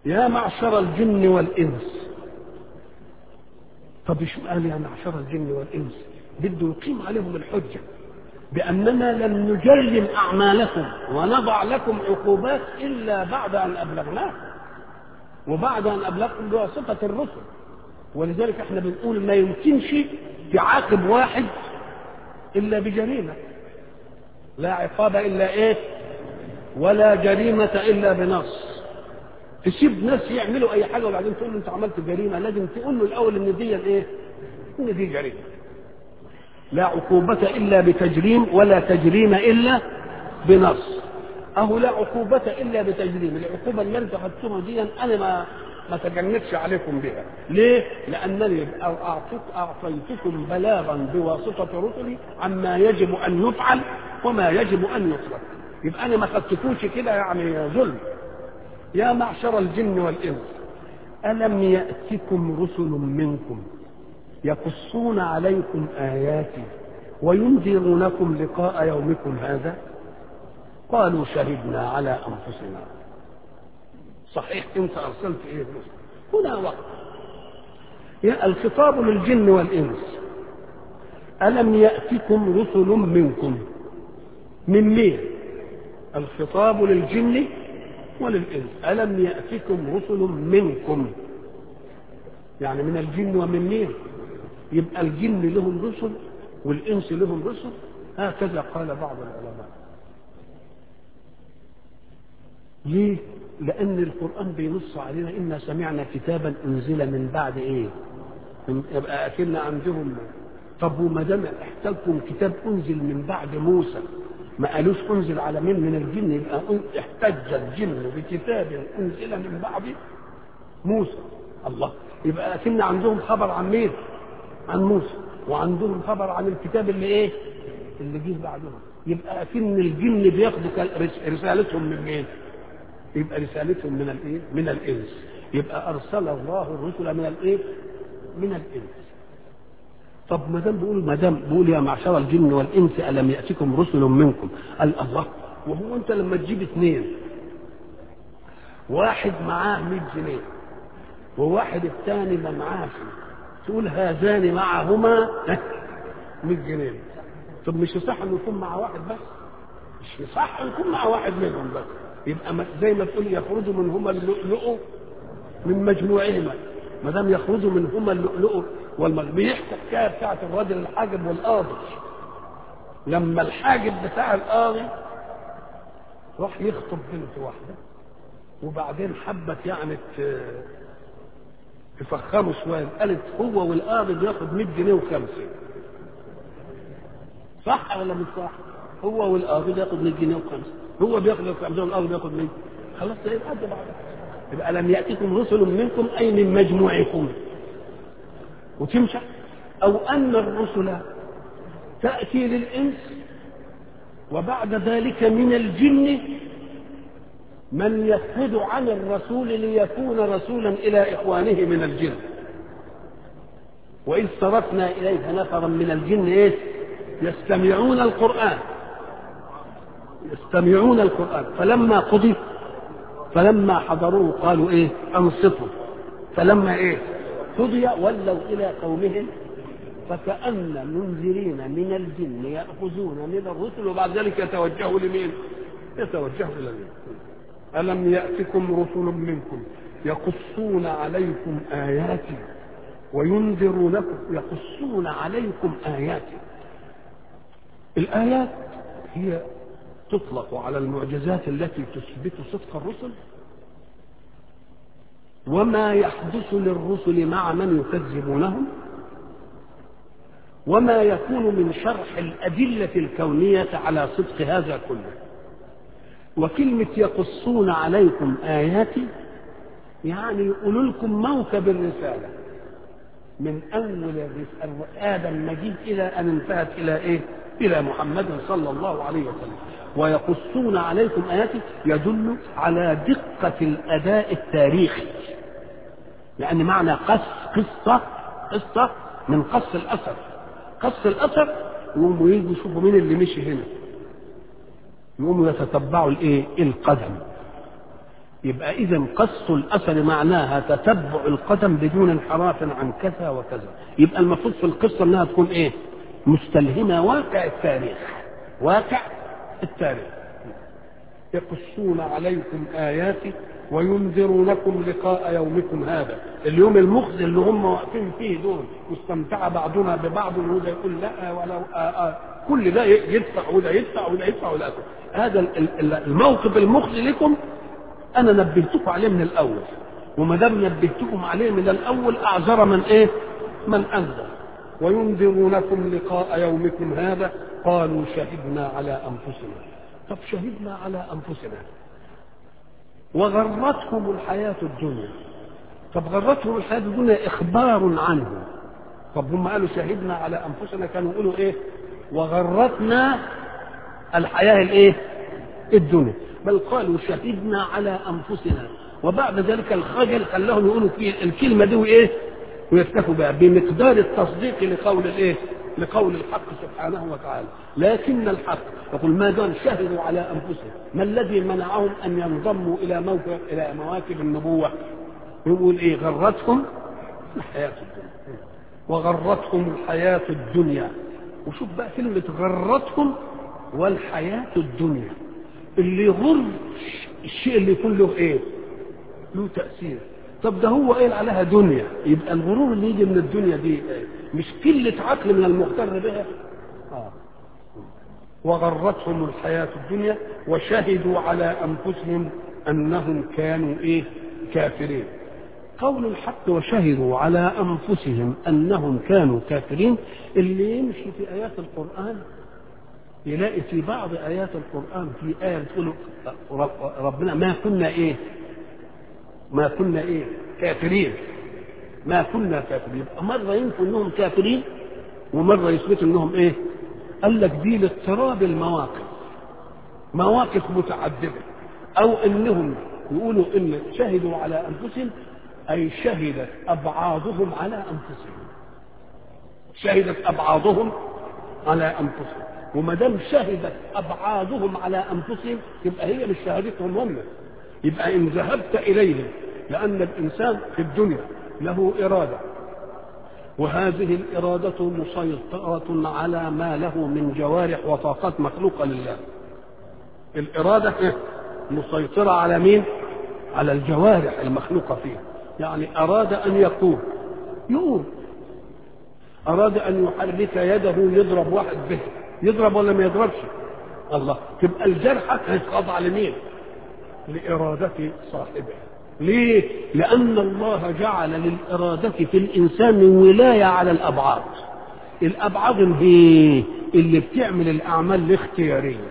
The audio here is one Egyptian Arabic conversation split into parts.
يا معشر الجن والإنس طب ايش قال يا معشر الجن والإنس بده يقيم عليهم الحجة بأننا لم نجرم أعمالكم ونضع لكم عقوبات إلا بعد أن أبلغناكم وبعد أن أبلغكم بواسطة الرسل ولذلك احنا بنقول ما يمكنش تعاقب واحد إلا بجريمة لا عقاب إلا إيه ولا جريمة إلا بنص تسيب ناس يعملوا أي حاجة وبعدين تقول له أنت عملت جريمة لازم تقول له الأول إن دي إيه إن دي جريمة لا عقوبة إلا بتجريم ولا تجريم إلا بنص أهو لا عقوبة إلا بتجريم العقوبة اللي أنتم خدتوها دي أنا ما ما تجنبش عليكم بها ليه؟ لأنني أعطيت أعطيتكم بلاغا بواسطة رسلي عما يجب أن يفعل وما يجب أن يترك يبقى أنا ما خدتكوش كده يعني ظلم يا معشر الجن والإنس ألم يأتكم رسل منكم يقصون عليكم آياتي وينذرونكم لقاء يومكم هذا قالوا شهدنا على أنفسنا صحيح أنت أرسلت إيه الرسل هنا وقت يا الخطاب للجن والإنس ألم يأتكم رسل منكم من مين الخطاب للجن وللإنس ألم يأتكم رسل منكم يعني من الجن ومن مين يبقى الجن لهم رسل والإنس لهم رسل هكذا قال بعض العلماء ليه لأن القرآن بينص علينا إنا سمعنا كتابا أنزل من بعد إيه يبقى أكلنا عندهم طب وما دام احتاجكم كتاب أنزل من بعد موسى ما قالوش انزل على مين من الجن يبقى احتج الجن بكتاب انزل من بعد موسى الله يبقى اكن عندهم خبر عن مين عن موسى وعندهم خبر عن الكتاب اللي ايه اللي جه بعدهم يبقى اكن الجن بياخدوا رسالتهم من مين يبقى رسالتهم من الايه من الانس يبقى ارسل الله الرسل من الايه من الانس طب ما دام بيقول ما دام بيقول يا معشر الجن والانس الم ياتكم رسل منكم قال الله وهو انت لما تجيب اثنين واحد معاه 100 جنيه وواحد الثاني ما معاش تقول هذان معهما 100 جنيه طب مش يصح انه يكون مع واحد بس مش يصح يكون مع واحد منهم بس يبقى زي ما تقول يخرج منهما اللؤلؤ من مجموعهما ما دام يخرج منهما اللؤلؤ والمغرب بيحكوا الحكايه بتاعت الراجل الحاجب والقاضي لما الحاجب بتاع القاضي راح يخطب بنت واحده وبعدين حبت يعني تفخمه شويه قالت هو والقاضي بياخد 100 جنيه وخمسه صح ولا مش صح؟ هو والقاضي بياخد 100 جنيه وخمسه هو بياخد 50 والقاضي بياخد 100 خلاص ده يبقى قد بعض يبقى لم ياتكم رسل منكم اي من مجموعكم وتمشى او ان الرسل تاتي للانس وبعد ذلك من الجن من يفقد عن الرسول ليكون رسولا الى اخوانه من الجن واذ صرفنا اليك نفرا من الجن ايه يستمعون القران يستمعون القران فلما قضي فلما حضروه قالوا ايه انصتوا فلما ايه قضي ولوا الى قومهم فكأن منذرين من الجن يأخذون من الرسل وبعد ذلك يتوجهوا لمين؟ يتوجهوا إلى مين؟ ألم يأتكم رسل منكم يقصون عليكم آياتي وينذرونكم يقصون عليكم آياتي الآيات هي تطلق على المعجزات التي تثبت صدق الرسل وما يحدث للرسل مع من يكذبونهم وما يكون من شرح الأدلة الكونية على صدق هذا كله وكلمة يقصون عليكم آياتي يعني يقولوا لكم موكب الرسالة من أول الرسالة آدم مجيء إلى أن انتهت إلى إيه؟ إلى محمد صلى الله عليه وسلم ويقصون عليكم آياتي يدل على دقة الأداء التاريخي لأن معنى قص قصة قصة من قص الأثر قص الأثر يقوموا يجوا يشوفوا مين اللي مشي هنا يقوموا يتتبعوا الايه القدم يبقى اذا قص الاثر معناها تتبع القدم بدون انحراف عن كذا وكذا يبقى المفروض في القصه انها تكون ايه مستلهمه واقع التاريخ واقع التاريخ يقصون عليكم آياتي وينذرونكم لقاء يومكم هذا اليوم المخزي اللي هم واقفين فيه دول واستمتع بعضنا ببعض وده يقول لا ولو آآ آآ كل ده يدفع وده يدفع وده يدفع وده يدفع هذا الموقف المخزي لكم انا نبهتكم عليه من الاول وما دام نبهتكم عليه من الاول اعذر من ايه من انذر وينذرونكم لقاء يومكم هذا قالوا شهدنا على انفسنا طب شهدنا على انفسنا وغرتهم الحياة الدنيا طب غرتهم الحياة الدنيا إخبار عنه طب هم قالوا شهدنا على أنفسنا كانوا يقولوا إيه وغرتنا الحياة الإيه الدنيا بل قالوا شهدنا على أنفسنا وبعد ذلك الخجل خلاهم يقولوا في الكلمة دي وإيه ويكتفوا بها بمقدار التصديق لقول الإيه لقول الحق سبحانه وتعالى لكن الحق يقول ما دام شهدوا على انفسهم ما الذي منعهم ان ينضموا الى موكب الى مواكب النبوه يقول ايه غرتهم الحياه الدنيا وغرتهم الحياه الدنيا وشوف بقى كلمه غرتهم والحياه الدنيا اللي يغر الشيء اللي يكون له ايه له تاثير طب ده هو قال عليها دنيا يبقى الغرور اللي يجي من الدنيا دي إيه؟ مش قلة عقل من المغتر بها آه. وغرتهم الحياة الدنيا وشهدوا على أنفسهم أنهم كانوا إيه كافرين قول الحق وشهدوا على أنفسهم أنهم كانوا كافرين اللي يمشي في آيات القرآن يلاقي في بعض آيات القرآن في آية تقول ربنا ما كنا إيه ما كنا إيه كافرين ما كنا كافرين مرة ينفوا انهم كافرين ومرة يثبتوا انهم ايه قال لك دي لاضطراب المواقف مواقف متعددة او انهم يقولوا ان شهدوا على انفسهم اي شهدت ابعاضهم على انفسهم شهدت ابعاضهم على انفسهم وما دام شهدت ابعاضهم على انفسهم يبقى هي مش شهادتهم هم يبقى ان ذهبت اليهم لان الانسان في الدنيا له إرادة وهذه الإرادة مسيطرة على ما له من جوارح وطاقات مخلوقة لله الإرادة مسيطرة على مين؟ على الجوارح المخلوقة فيه يعني أراد أن يقوم يقوم أراد أن يحرك يده يضرب واحد به يضرب ولا ما يضربش الله تبقى الجرحة هيتخضع لمين؟ لإرادة صاحبها ليه؟ لأن الله جعل للإرادة في الإنسان ولاية على الأبعاد. الأبعاد هي اللي بتعمل الأعمال الاختيارية.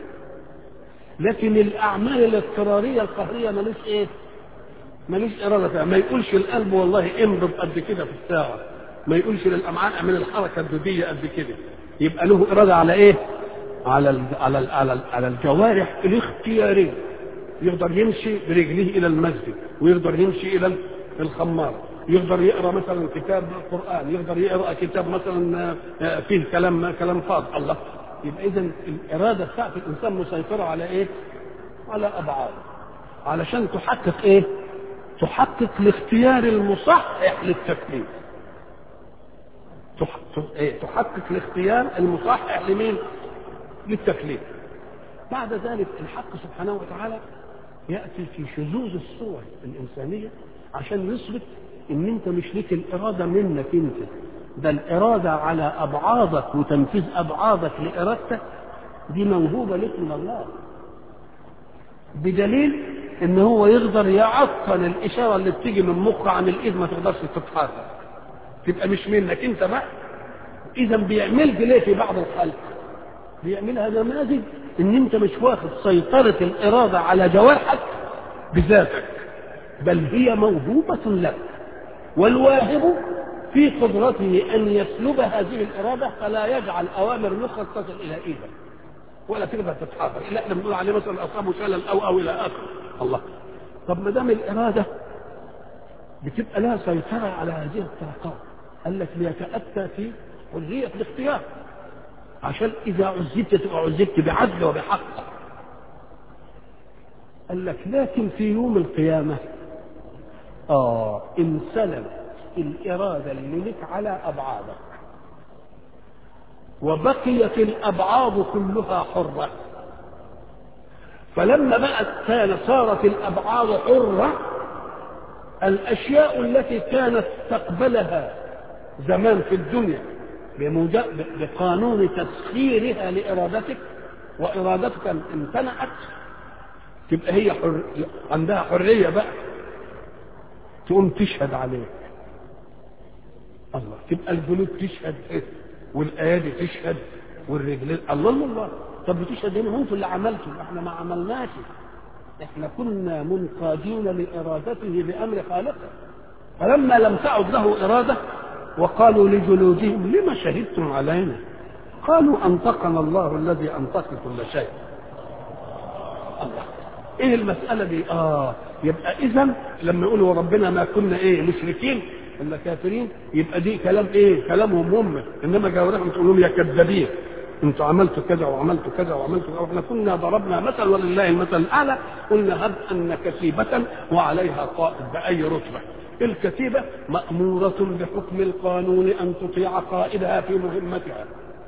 لكن الأعمال الاضطرارية القهرية ملوش إيه؟ ملوش إرادة فيها، ما يقولش القلب والله انبض قد كده في الساعة. ما يقولش للأمعاء اعمل الحركة الدودية قد كده. يبقى له إرادة على إيه؟ على ال على ال على, ال على الجوارح الاختيارية. يقدر يمشي برجليه الى المسجد ويقدر يمشي الى الخمار يقدر يقرا مثلا كتاب قران يقدر يقرا كتاب مثلا فيه كلام كلام فاض الله يبقى اذا الاراده بتاعت الانسان مسيطره على ايه؟ على ابعاد علشان تحقق ايه؟ تحقق الاختيار المصحح للتكليف تحقق الاختيار المصحح لمين؟ للتكليف بعد ذلك الحق سبحانه وتعالى ياتي في شذوذ الصور الانسانيه عشان يثبت ان انت مش ليك الاراده منك انت ده الاراده على ابعاضك وتنفيذ ابعاضك لارادتك دي موهوبه لك من الله بدليل ان هو يقدر يعطل الاشاره اللي بتيجي من مخه عن الايد ما تقدرش تتحرك تبقى مش منك انت بقى اذا بيعمل ليه في بعض الخلق بيعملها نماذج ان انت مش واخد سيطرة الارادة على جوارحك بذاتك بل هي موهوبة لك والواهب في قدرته ان يسلب هذه الاراده فلا يجعل اوامر مخك تصل الى ايدك ولا تقدر تتحرك لا احنا بنقول عليه مثلا اصابه شلل او او الى اخره الله طب ما دام الاراده بتبقى لها سيطره على هذه الطاقات قال لك ليتاتى في حريه الاختيار عشان اذا عذبت تبقى عذبت بعدل وبحق قال لك لكن في يوم القيامة آه انسلب الإرادة اللي لك على أبعادك وبقيت الأبعاد كلها حرة فلما بقت كان صارت الأبعاد حرة الأشياء التي كانت تقبلها زمان في الدنيا بقانون تسخيرها لإرادتك وإرادتك امتنعت تبقى هي حر... عندها حرية بقى تقوم تشهد عليك الله تبقى الجلود تشهد ايه والايادي تشهد والرجلين الله الله الله طب بتشهد هنا انتوا اللي عملتوا احنا ما عملناش احنا كنا منقادين لارادته بامر خالقه فلما لم تعد له اراده وقالوا لجلودهم لما شهدتم علينا قالوا انطقنا الله الذي انطق كل شيء الله ايه المساله دي اه يبقى اذا لما يقولوا ربنا ما كنا ايه مشركين ولا كافرين يبقى دي كلام ايه كلامهم هم انما جاورهم تقول لهم يا كذابين انتوا عملتوا كذا وعملتوا كذا وعملتوا كذا واحنا كنا ضربنا مثل ولله المثل الاعلى قلنا هب ان كتيبه وعليها قائد باي رتبه الكتيبه ماموره بحكم القانون ان تطيع قائدها في مهمتها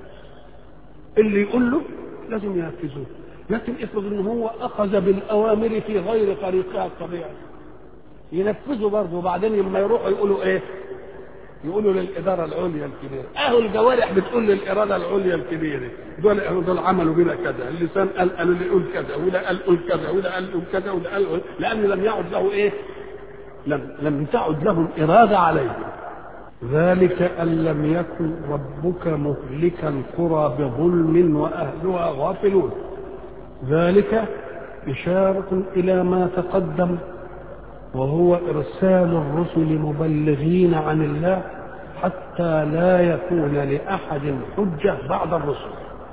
اللي يقول له لازم ينفذوه لكن افرض ان هو اخذ بالاوامر في غير طريقها الطبيعي ينفذوا برضه وبعدين لما يروحوا يقولوا ايه يقولوا للاداره العليا الكبيره اهو الجوارح بتقول للاراده العليا الكبيره دول دول عملوا بنا كذا اللسان قال قالوا لي قول كذا وده قال قول كذا وده قال قول كذا وده قال قول لان لم يعد له ايه لم لم تعد لهم اراده عليه ذلك ان لم يكن ربك مهلك القرى بظلم واهلها غافلون ذلك اشاره الى ما تقدم وهو ارسال الرسل مبلغين عن الله حتى لا يكون لاحد حجه بعد الرسل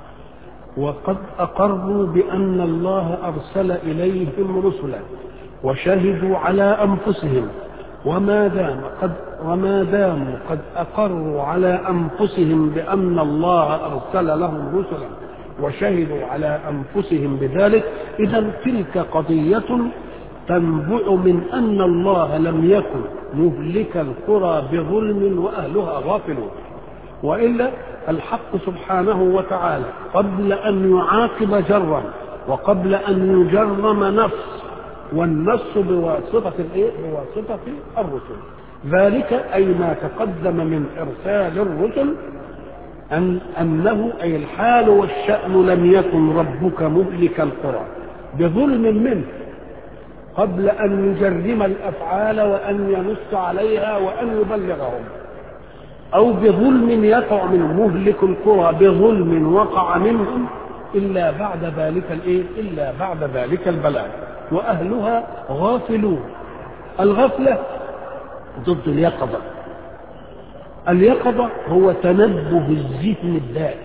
وقد اقروا بان الله ارسل اليهم رسلا وشهدوا على انفسهم وما دام قد وما داموا قد اقروا على انفسهم بان الله ارسل لهم رسلا وشهدوا على انفسهم بذلك اذا تلك قضيه تنبع من ان الله لم يكن مهلك القرى بظلم واهلها غافلون والا الحق سبحانه وتعالى قبل ان يعاقب جرا وقبل ان يجرم نص والنص بواسطه الايه؟ بواسطه الرسل ذلك اي ما تقدم من ارسال الرسل أن أنه أي الحال والشأن لم يكن ربك مهلك القرى بظلم منه قبل أن يجرم الأفعال وأن ينص عليها وأن يبلغهم أو بظلم يقع منه مهلك القرى بظلم وقع منهم إلا بعد ذلك الإيه؟ إلا بعد ذلك البلاء وأهلها غافلون الغفلة ضد اليقظة اليقظة هو تنبه الذهن الدائم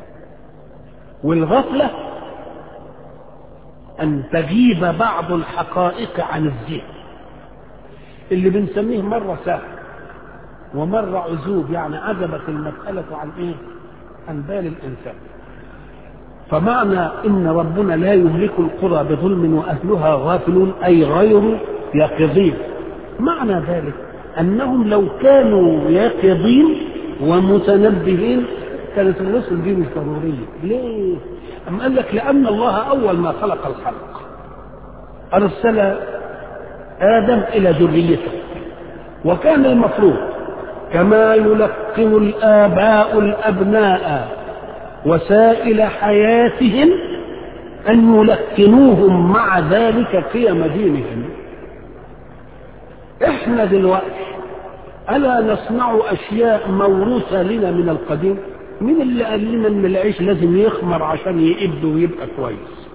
والغفلة أن تغيب بعض الحقائق عن الذهن اللي بنسميه مرة سهل ومرة عزوب يعني عزبت المسألة عن إيه؟ عن بال الإنسان فمعنى إن ربنا لا يهلك القرى بظلم وأهلها غافلون أي غير يقظين معنى ذلك انهم لو كانوا يقظين ومتنبهين كانت الرسل دي مش ضروريه ليه أم قال لك لان الله اول ما خلق الخلق ارسل ادم الى ذريته وكان المفروض كما يلقن الاباء الابناء وسائل حياتهم ان يلقنوهم مع ذلك قيم دينهم احنا دلوقتي الا نصنع اشياء موروثه لنا من القديم مين اللي قال لنا ان العيش لازم يخمر عشان يقب ويبقى كويس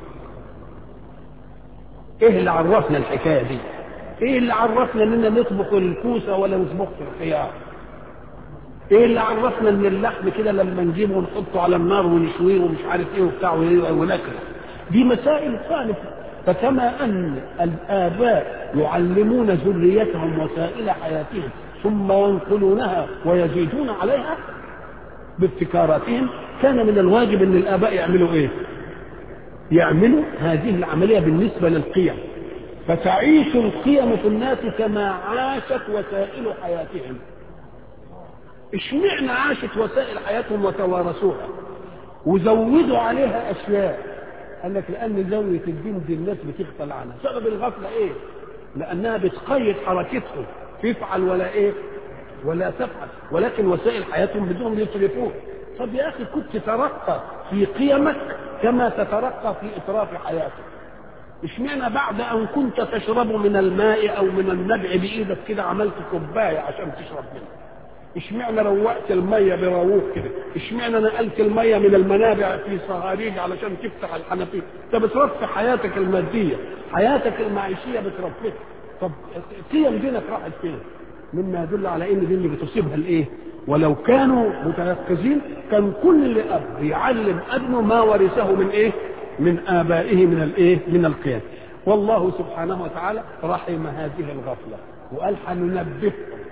ايه اللي عرفنا الحكايه دي ايه اللي عرفنا اننا نطبخ الكوسه ولا نطبخ الخيار ايه اللي عرفنا ان اللحم كده لما نجيبه ونحطه على النار ونشويه ومش عارف ايه وبتاع وناكله دي مسائل ثالثه فكما ان الاباء يعلمون ذريتهم وسائل حياتهم ثم ينقلونها ويزيدون عليها بابتكاراتهم كان من الواجب ان الاباء يعملوا ايه؟ يعملوا هذه العمليه بالنسبه للقيم فتعيش القيم في الناس كما عاشت وسائل حياتهم اشمعنى عاشت وسائل حياتهم وتوارثوها وزودوا عليها اشياء قال لك لان زاويه الدين دي الناس بتغفل عنها سبب الغفله ايه لانها بتقيد حركتهم تفعل ولا ايه ولا تفعل ولكن وسائل حياتهم بدون يصرفون طب يا اخي كنت تترقى في قيمك كما تترقى في اطراف حياتك اشمعنى بعد ان كنت تشرب من الماء او من النبع بايدك كده عملت كوبايه عشان تشرب منها اشمعنى روقت الميه بروق كده اشمعنى نقلت الميه من المنابع في صهاريج علشان تفتح الحنفيه انت بترفع حياتك الماديه حياتك المعيشيه بترفعها طب قيم دينك راحت فين مما يدل على ان دي اللي بتصيبها الايه ولو كانوا متيقظين كان كل اب يعلم ابنه ما ورثه من ايه من ابائه من الايه من القيم والله سبحانه وتعالى رحم هذه الغفله وقال حننبهكم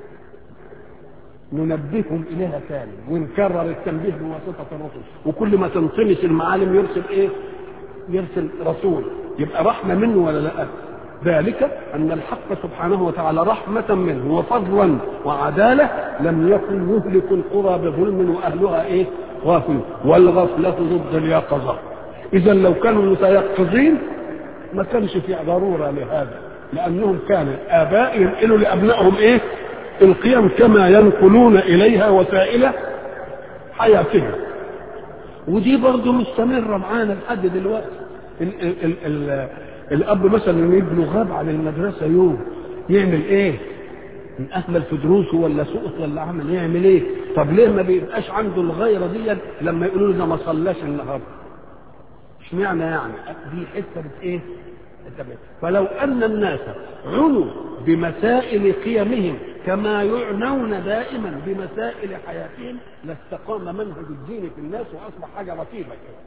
ننبههم اليها ثاني ونكرر التنبيه بواسطه الرسل وكل ما تنطمس المعالم يرسل ايه يرسل رسول يبقى رحمه منه ولا لا ذلك ان الحق سبحانه وتعالى رحمه منه وفضلا وعداله لم يكن يهلك القرى بظلم واهلها ايه غافلون والغفله ضد اليقظه اذا لو كانوا متيقظين ما كانش في ضروره لهذا لانهم كان اباء ينقلوا لابنائهم ايه القيم كما ينقلون اليها وسائل حياتهم ودي برضه مستمره معانا لحد دلوقتي ال ال ال ال الاب مثلا ابنه غاب عن المدرسه يوم يعمل ايه من اهمل في دروسه ولا سقط ولا عمل يعمل ايه طب ليه ما بيبقاش عنده الغيره دي لما يقولوا له ده ما صلاش النهارده اشمعنى يعني دي حته بت ايه فلو ان الناس عنوا بمسائل قيمهم كما يعنون دائما بمسائل حياتهم لاستقام منهج الدين في الناس واصبح حاجه لطيفه كده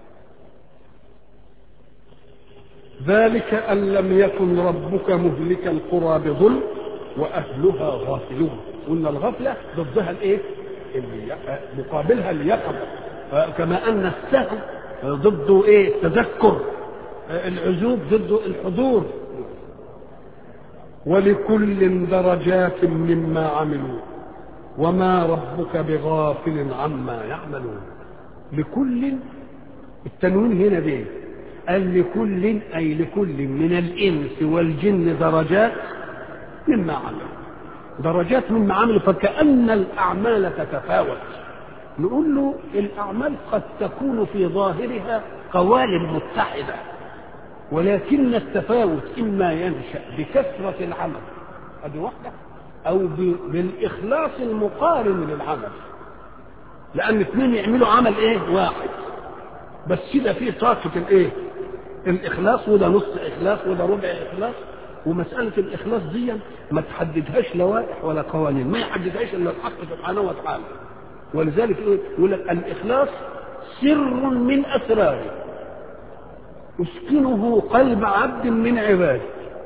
ذلك أن لم يكن ربك مهلك القرى بظلم وأهلها غافلون قلنا الغفلة ضدها الإيه؟ مقابلها اليقظة كما أن السهو ضده إيه؟ التذكر العزوب ضده الحضور ولكل درجات مما عملوا وما ربك بغافل عما يعملون لكل التنوين هنا بيه قال لكل أي لكل من الإنس والجن درجات مما عملوا درجات مما عملوا فكأن الأعمال تتفاوت نقول له الأعمال قد تكون في ظاهرها قوالب متحدة ولكن التفاوت إما ينشأ بكثرة العمل هذه واحدة أو بالإخلاص المقارن للعمل لأن اثنين يعملوا عمل إيه واحد بس كده فيه طاقة الإيه الإخلاص وده نص إخلاص وده ربع إخلاص ومسألة الإخلاص دي ما تحددهاش لوائح ولا قوانين ما يحددهاش إلا الحق سبحانه وتعالى ولذلك يقول لك الإخلاص سر من أسراره يسكنه قلب عبد من عباده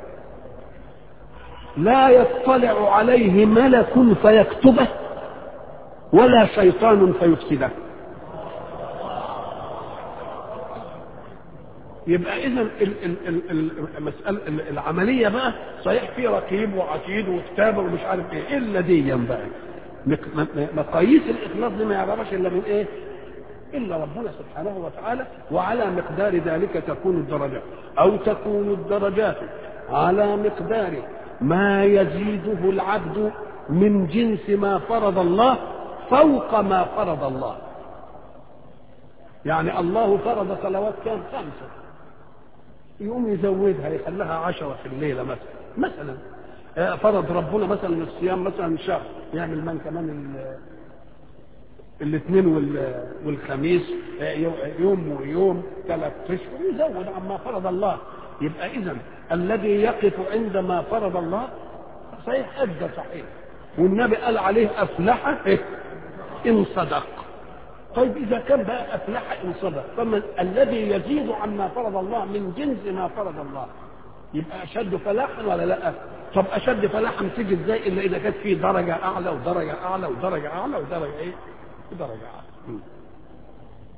لا يطلع عليه ملك فيكتبه ولا شيطان فيفسده يبقى اذا المساله العمليه بقى صحيح في رقيب وعتيد وكتابه ومش عارف ايه الا دي بقى مقاييس الاخلاص دي ما يعرفش الا من ايه؟ الا ربنا سبحانه وتعالى وعلى مقدار ذلك تكون الدرجات او تكون الدرجات على مقدار ما يزيده العبد من جنس ما فرض الله فوق ما فرض الله يعني الله فرض صلوات كام خمسه يقوم يزودها يخليها عشرة في الليلة مثلا مثلا فرض ربنا مثلا الصيام مثلا شهر يعمل من كمان الاثنين والخميس يوم ويوم ثلاث اشهر يزود عما فرض الله يبقى اذا الذي يقف عند ما فرض الله صحيح ادى صحيح والنبي قال عليه افلح ان صدق طيب اذا كان بقى افلح ان صدق فمن الذي يزيد عما فرض الله من جنس ما فرض الله يبقى اشد فلاحا ولا لا طب اشد فلاحا تيجي ازاي الا اذا كانت في درجه اعلى ودرجه اعلى ودرجه اعلى ودرجه ايه ودرجه اعلى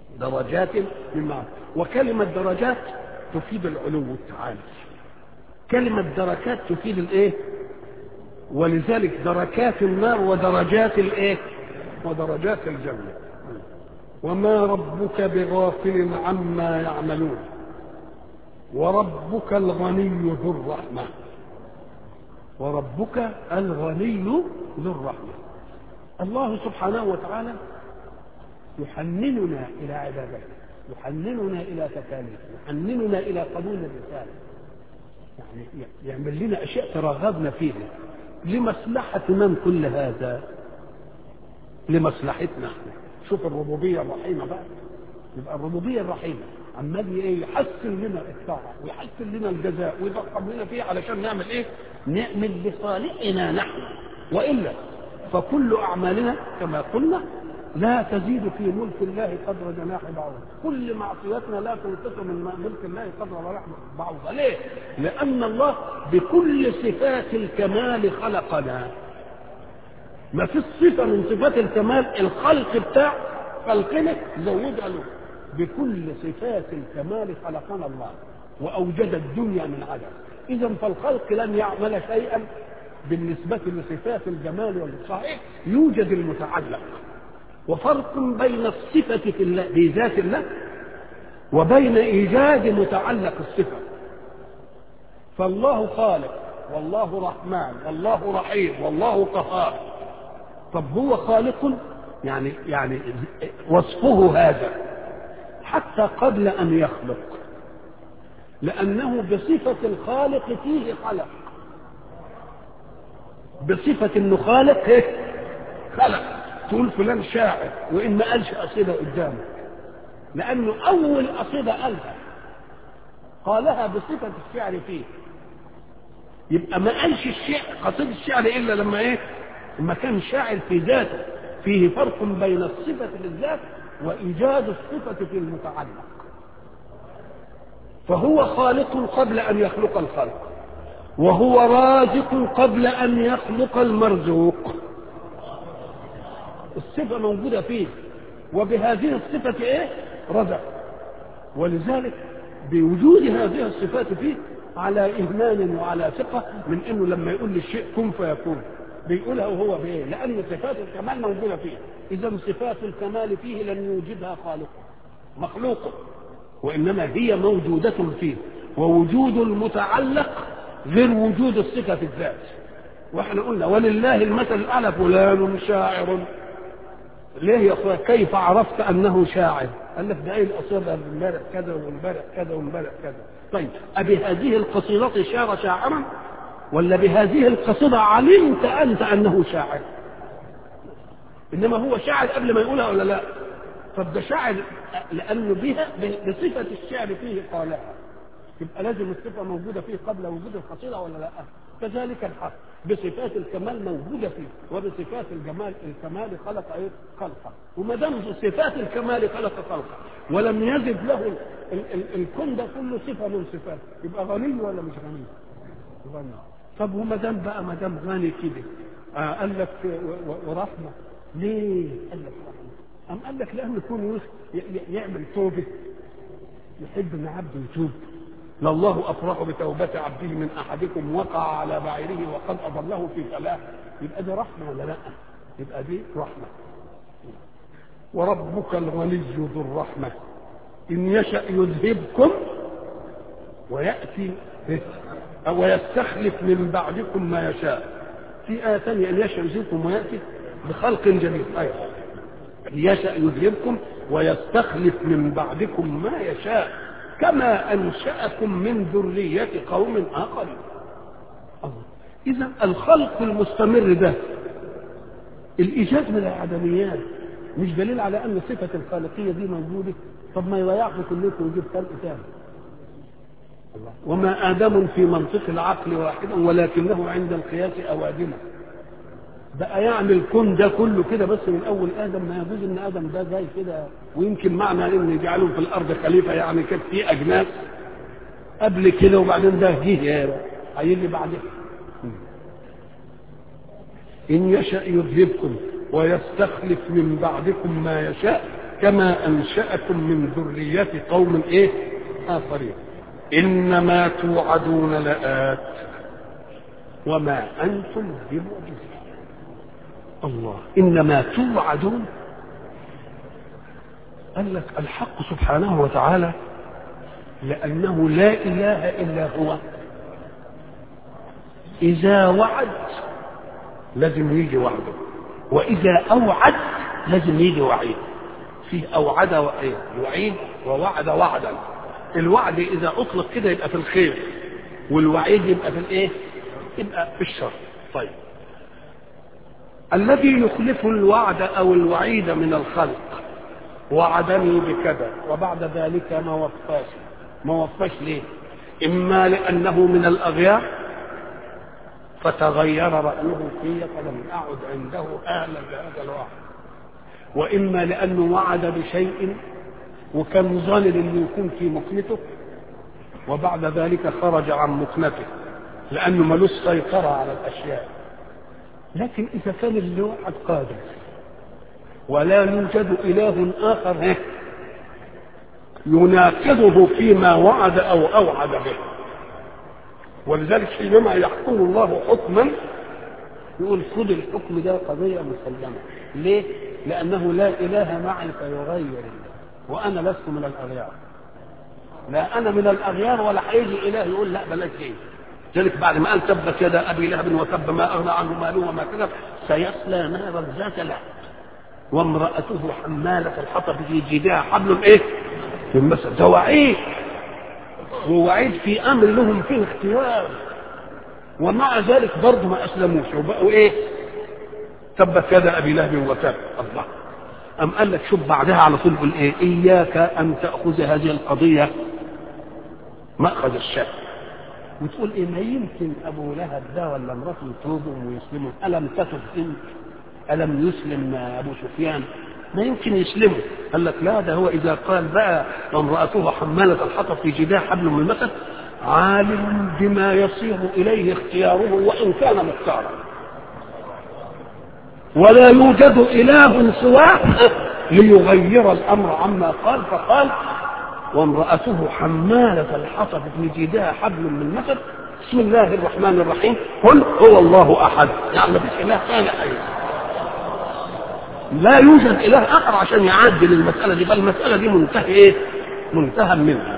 درجات مما وكلمه درجات تفيد العلو والتعالي كلمة دركات تفيد الايه ولذلك دركات النار ودرجات الايه ودرجات الجنة وما ربك بغافل عما يعملون وربك الغني ذو الرحمة وربك الغني ذو الرحمة الله سبحانه وتعالى يحنننا إلى عبادته يحنننا إلى تكاليفه يحنننا إلى قبول الرسالة يعني يعمل لنا أشياء ترغبنا فيها لمصلحة من كل هذا لمصلحتنا احنا شوف الربوبية الرحيمة بقى يبقى الربوبية الرحيمة عمال ايه يحسن لنا الطاعة ويحسن لنا الجزاء ويضخم لنا فيه علشان نعمل ايه نعمل لصالحنا نحن وإلا فكل أعمالنا كما قلنا لا تزيد في ملك الله قدر جناح بعوضة كل معصيتنا لا تنقص من ملك الله قدر جناح بعوضة ليه لأن الله بكل صفات الكمال خلقنا ما في صفة من صفات الكمال الخلق بتاع خلقنا زودها له بكل صفات الكمال خلقنا الله وأوجد الدنيا من عدم إذا فالخلق لم يعمل شيئا بالنسبة لصفات الجمال والصحيح يوجد المتعلق وفرق بين الصفة في الله بذات الله وبين إيجاد متعلق الصفة فالله خالق والله رحمن والله رحيم والله قهار طب هو خالق يعني يعني وصفه هذا حتى قبل أن يخلق لأنه بصفة الخالق فيه خلق بصفة انه خالق ايه خلق تقول فلان شاعر وان ما قالش قصيدة قدامك لانه اول قصيدة قالها قالها بصفة الشعر فيه يبقى ما قالش الشعر قصيدة الشعر الا لما ايه لما كان شاعر في ذاته فيه فرق بين الصفة للذات وايجاد الصفة في المتعلق فهو خالق قبل ان يخلق الخلق وهو رازق قبل ان يخلق المرزوق الصفة موجودة فيه وبهذه الصفة ايه رزق ولذلك بوجود هذه الصفات فيه على إيمان وعلى ثقة من انه لما يقول للشيء كن فيكون بيقولها وهو بايه لان صفات الكمال موجودة فيه اذا صفات الكمال فيه لن يوجدها خالقه مخلوقه وانما هي موجودة فيه ووجود المتعلق غير وجود الصفة في الذات واحنا قلنا ولله المثل الاعلى فلان شاعر ليه يا اخويا كيف عرفت انه شاعر قال لك ده ايه القصيده امبارح كذا وامبارح كذا وامبارح كذا طيب ابي هذه القصيده شعر شاعرا ولا بهذه القصيده علمت انت انه شاعر انما هو شاعر قبل ما يقولها ولا لا طب ده شاعر لانه بها بصفه الشعر فيه قالها يبقى لازم الصفه موجوده فيه قبل وجود القصيده ولا لا كذلك الحق بصفات الكمال موجوده فيه وبصفات الجمال الكمال خلق ايه خلقه وما دام صفات الكمال خلق خلقه ولم يزد له ال ال الكون ده كله صفه من صفات يبقى غني ولا مش غني غني طب وما دام بقى ما دام غني كده آه قال لك ورحمه ليه قال لك رحمه أم قال لك لأن يكون يعمل توبة يحب أن عبده يتوب لله أفرح بتوبة عبده من أحدكم وقع على بعيره وقد أضله في فلاح يبقى دي رحمة ولا لا يبقى دي رحمة وربك الغني ذو الرحمة إن يشأ يذهبكم ويأتي أو يستخلف من بعدكم ما يشاء في آية ثانية إن يشأ يذهبكم ويأتي بخلق جديد أيضا يشأ يذهبكم ويستخلف من بعدكم ما يشاء كما أنشأكم من ذرية قوم آخرين إذا الخلق المستمر ده الإيجاد من العدميات مش دليل على أن صفة الخالقية دي موجودة طب ما يضيعكم كلكم ويجيب خلق ثاني وما آدم في منطق العقل واحدا ولكنه عند القياس أوادمه بقى يعني الكون ده كله كده بس من اول ادم ما يجوز ان ادم ده جاي كده ويمكن معنى ان يجعلهم في الارض خليفه يعني كانت في اجناس قبل كده وبعدين ده جه هيجي بعدين ان يشا يذهبكم ويستخلف من بعدكم ما يشاء كما انشاكم من ذريه قوم ايه اخرين إنما توعدون لآت وما أنتم بمعجزين الله إنما توعدون قال لك الحق سبحانه وتعالى لأنه لا إله إلا هو إذا وعد لازم يجي وعده وإذا أوعد لازم يجي وعيد فيه أوعد وعيد ووعد وعدا الوعد إذا أطلق كده يبقى في الخير والوعيد يبقى في الإيه؟ يبقى في الشر طيب الذي يخلف الوعد أو الوعيد من الخلق وعدني بكذا وبعد ذلك ما وفاش ما وفاش ليه إما لأنه من الأغيار فتغير رأيه في فلم أعد عنده أهلا بهذا الوعد وإما لأنه وعد بشيء وكان ظالم انه يكون في مكنته وبعد ذلك خرج عن مكنته لانه ملوش سيطره على الاشياء لكن اذا كان اللي وعد قادر ولا يوجد اله اخر يناقضه فيما وعد او اوعد به ولذلك حينما يحكم الله حكما يقول خذ الحكم ده قضيه مسلمه ليه؟ لانه لا اله معي فيغير وانا لست من الاغيار لا انا من الاغيار ولا هيجي اله يقول لا بلاش ايه ذلك بعد ما قال تبت يدا ابي لهب وتب ما اغنى عنه ماله وما كسب سيصلى نارا ذات لهب وامراته حماله الحطب في جيدها حبل ايه؟ من مسد ده وعيد ووعيد في امر لهم فيه اختيار ومع ذلك برضه ما اسلموش وبقوا ايه؟ تبت يدا ابي لهب وتب الله أم قال لك شوف بعدها على طول يقول إيه إياك أن تأخذ هذه القضية مأخذ الشك وتقول إيه ما يمكن أبو لهب ده ولا امرأته يتوبوا ويسلموا ألم تتب أنت ألم يسلم أبو سفيان ما يمكن يسلموا قال لك لا ده هو إذا قال بقى وامرأته حمالة الحطب في جداه حبل من المثل عالم بما يصير إليه اختياره وإن كان مختارا ولا يوجد إله سواه ليغير الأمر عما قال فقال وامرأته حمالة الحطب في جيدها حبل من مسد بسم الله الرحمن الرحيم قل هو الله أحد يعني ما فيش إله ثاني أيضا لا يوجد إله آخر عشان يعدل المسألة دي بل المسألة دي منتهى إيه؟ منتهى منها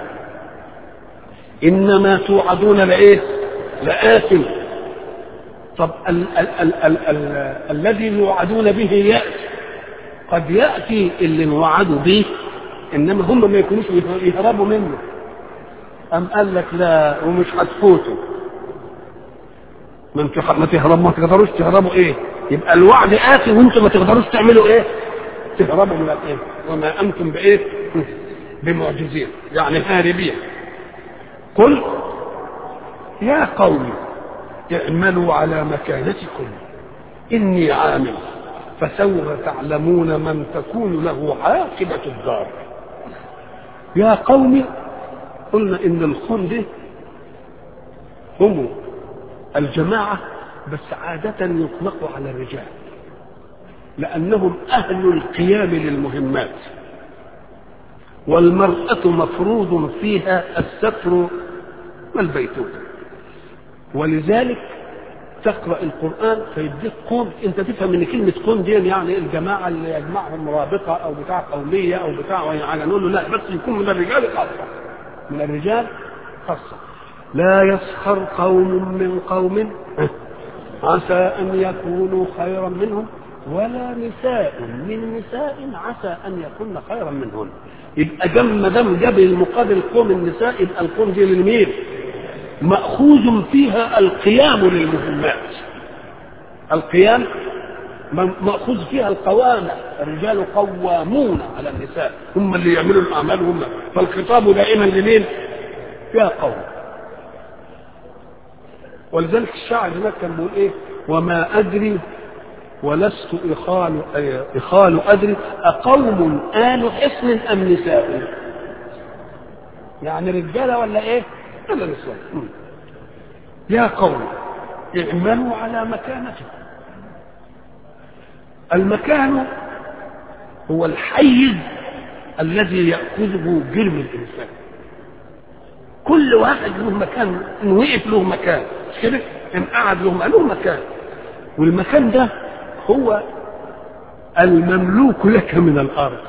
إنما توعدون لإيه؟ لآثم طب ال ال ال ال ال الذي يوعدون به يأتي قد يأتي اللي وعدوا به إنما هم ما يكونوش يهربوا منه أم قال لك لا ومش هتفوتوا ما انتوا ما تهربوا ما تقدروش تهربوا ايه يبقى الوعد آتي وانتوا ما تقدروش تعملوا ايه تهربوا من الايه وما انتم بايه بمعجزين يعني هاربين قل يا قوم اعملوا على مكانتكم إني عامل فسوف تعلمون من تكون له عاقبة الدار يا قوم قلنا إن الخون ده هم الجماعة بس عادة يطلق على الرجال لأنهم أهل القيام للمهمات والمرأة مفروض فيها الستر والبيتوتة ولذلك تقرا القران فيديك كون انت تفهم ان كلمه كون دي يعني الجماعه اللي يجمعهم رابطه او بتاع قوميه او بتاع يعني نقول له لا بس يكون من الرجال خاصه من الرجال خاصه لا يسخر قوم من قوم عسى ان يكونوا خيرا منهم ولا نساء من نساء عسى ان يكون خيرا منهن يبقى جم ما دام جاب المقابل قوم النساء يبقى القوم دي للمين؟ مأخوذ فيها القيام للمهمات القيام مأخوذ فيها القوامة الرجال قوامون على النساء هم اللي يعملوا الأعمال هم فالخطاب دائما لمين؟ يا قوم ولذلك الشاعر هناك كان بيقول ايه؟ وما أدري ولست إخال إخال أدري أقوم آل حصن أم نساء؟ يعني رجالة ولا إيه؟ ولا نسوان يا قوم اعملوا على مكانتكم المكان هو الحيز الذي يأخذه جرم الإنسان كل واحد له مكان ان وقف له مكان مش كده ان قعد له له مكان والمكان ده هو المملوك لك من الارض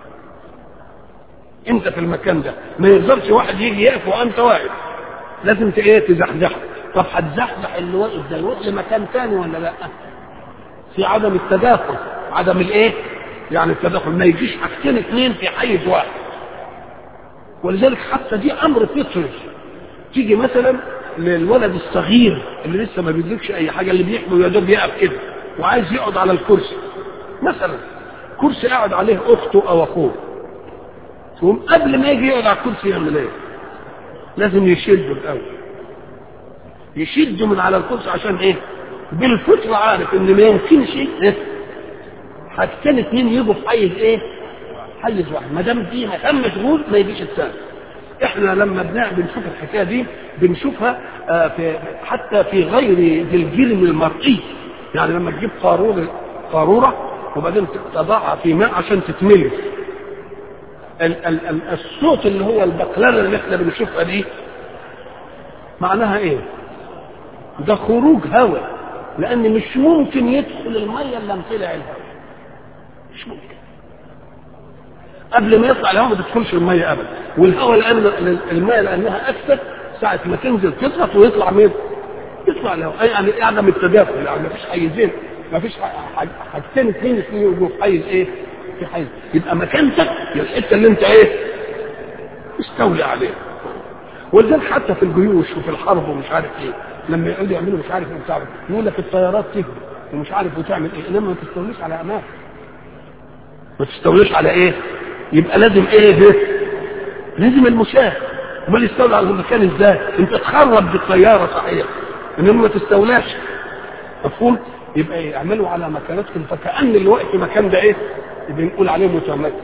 انت في المكان ده ما يقدرش واحد يجي يقف وانت واقف لازم ت- ايه تزحزحه طب هتزحزح اللي واقف ده يروح لمكان تاني ولا لا في عدم التداخل عدم الايه يعني التداخل ما يجيش حاجتين اثنين في حيز واحد ولذلك حتى دي امر فطري تيجي مثلا للولد الصغير اللي لسه ما بيدركش اي حاجه اللي بيحمل يا دوب يقف كده وعايز يقعد على الكرسي مثلا كرسي قاعد عليه اخته او اخوه ثم قبل ما يجي يقعد على الكرسي يعمل ايه؟ لازم يشده الاول يشده من على الكرسي عشان ايه؟ بالفطره عارف ان ما يمكنش ايه؟ حاجتين اتنين يجوا في حيز ايه؟ حيز واحد ما دام دي مكان مشغول ما يجيش الثاني احنا لما بنع- بنشوف الحكايه دي بنشوفها آه، في حتى في غير ذي الجرم المرئي يعني لما تجيب قاروره قاروره وبعدين تضعها في ماء عشان تتملي ال- ال- ال- الصوت اللي هو البقلله اللي احنا بنشوفها دي معناها ايه؟ ده خروج هواء لان مش ممكن يدخل الميه الا طلع الهواء مش ممكن قبل ما يطلع الهواء ما تدخلش الميه ابدا والهواء لان الماء لانها اكثر ساعه ما تنزل تضغط ويطلع مين؟ يطلع الهواء يعني عدم التداخل يعني ما فيش حيزين ما فيش ح- ح- حاجتين اثنين يجوا في حيز ايه؟ في حيز يبقى مكانتك هي الحته اللي انت ايه؟ استولي عليها ولذلك حتى في الجيوش وفي الحرب ومش عارف ايه لما يقعدوا يعملوا مش عارف ايه بتاع يقول لك الطيارات تهجم ومش عارف وتعمل ايه انما ما تستوليش على اماكن ما تستوليش على ايه يبقى لازم ايه ده لازم المشاة امال يستولي على المكان ازاي انت تخرب بالطياره صحيح انما ما تستولاش مفهوم يبقى ايه اعملوا على مكانتكم فكأن الوقت مكان ده ايه بنقول عليه متمكن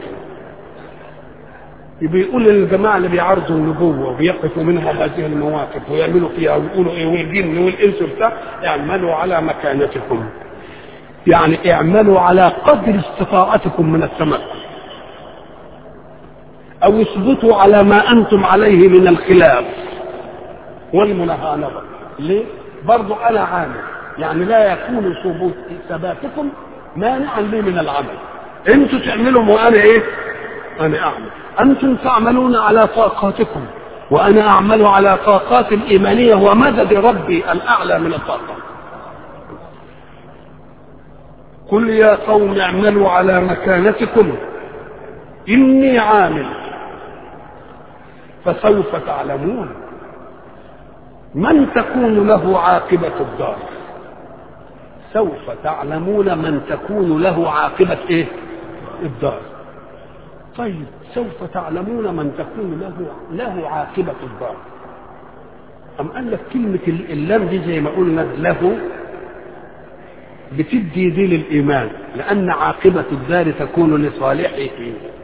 بيقول للجماعه اللي بيعارضوا النبوه وبيقفوا منها هذه المواقف ويعملوا فيها ويقولوا ايه والجن والانس وبتاع اعملوا على مكانتكم يعني اعملوا على قدر استطاعتكم من التمكن او اثبتوا على ما انتم عليه من الخلاف والمناهضه ليه برضو انا عامل يعني لا يكون ثبوت ثباتكم مانعا لي من العمل انتوا تعملوا وانا ايه انا اعمل انتم تعملون على طاقاتكم وانا اعمل على طاقات الايمانيه ومدد ربي الاعلى من الطاقه قل يا قوم اعملوا على مكانتكم اني عامل فسوف تعلمون من تكون له عاقبه الدار سوف تعلمون من تكون له عاقبه ايه الدار طيب سوف تعلمون من تكون له له عاقبة الدار أم قال لك كلمة اللام دي زي ما قلنا له بتدي دي للإيمان لأن عاقبة الدار تكون لصالحه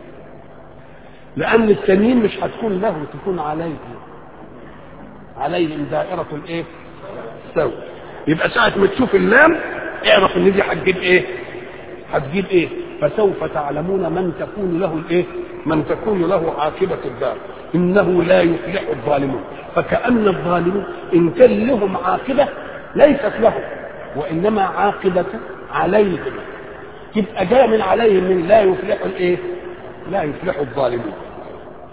لأن التانيين مش هتكون له تكون عليه عليهم دائرة الإيه؟ سوء يبقى ساعة ما تشوف اللام اعرف إن دي هتجيب إيه؟ هتجيب إيه؟ فسوف تعلمون من تكون له الايه؟ من تكون له عاقبة الدار إنه لا يفلح الظالمون فكأن الظالمون إن كان لهم عاقبة ليست لهم وإنما عاقبة عليهم تبقى جاء من عليهم من لا يفلح الايه؟ لا يفلح الظالمون